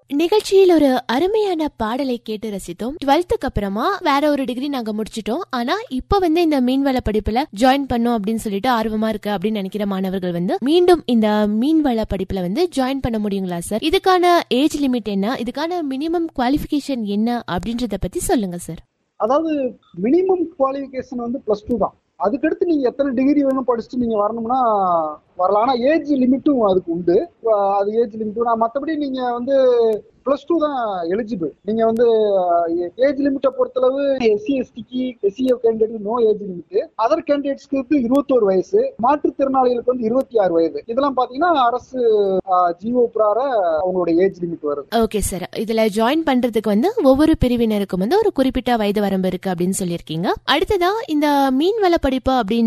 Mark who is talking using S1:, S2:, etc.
S1: நிகழ்ச்சியில் ஒரு அருமையான பாடலை கேட்டு ரசித்தோம் டுவெல்த்துக்கு அப்புறமா வேற ஒரு டிகிரி நாங்க முடிச்சிட்டோம் ஆனா இப்ப வந்து இந்த மீன்வள படிப்புல ஜாயின் பண்ணோம் அப்படின்னு சொல்லிட்டு ஆர்வமா இருக்கு அப்படின்னு நினைக்கிற மாணவர்கள் வந்து மீண்டும் இந்த மீன்வள படிப்புல வந்து ஜாயின் பண்ண முடியுங்களா சார் இதுக்கான ஏஜ் லிமிட் என்ன இதுக்கான மினிமம் குவாலிஃபிகேஷன் என்ன அப்படின்றத பத்தி சொல்லுங்க சார்
S2: அதாவது மினிமம் குவாலிஃபிகேஷன் வந்து ப்ளஸ் டூ தான் அதுக்கடுத்து நீங்க எத்தனை டிகிரி வேணும் படிச்சுட்டு நீங்க வரணும்னா வரலாம் ஆனா ஏஜ் லிமிட்டும் அதுக்கு உண்டு அஹ் அது ஏஜ் லிமிட்டும் நான் மற்றபடி நீங்க வந்து ப்ளஸ் டூ தான் எலிஜிபிள் நீங்க வந்து ஏஜ் லிமிட்டை பொறுத்தளவு எஸ்சி எஸ்டிக்கு SCF candidate no age limit other கேண்டிடேட்ஸ்க்கு வந்து இருபத்தோரு வயசு மாற்றுத்திறனாளிகளுக்கு வந்து இருபத்தி ஆறு வயது இதெல்லாம் பாத்தீங்கன்னா அரசு ஜிஓ பிரார அவங்களோட ஏஜ் லிமிட் வருது
S1: ஓகே சார் இதுல ஜாயின் பண்றதுக்கு வந்து ஒவ்வொரு பிரிவினருக்கும் வந்து ஒரு குறிப்பிட்ட வயது வரம்பு இருக்கு அப்படின்னு சொல்லியிருக்கீங்க அடுத்ததா இந்த மீன்வள படிப்பு அப்படின்னு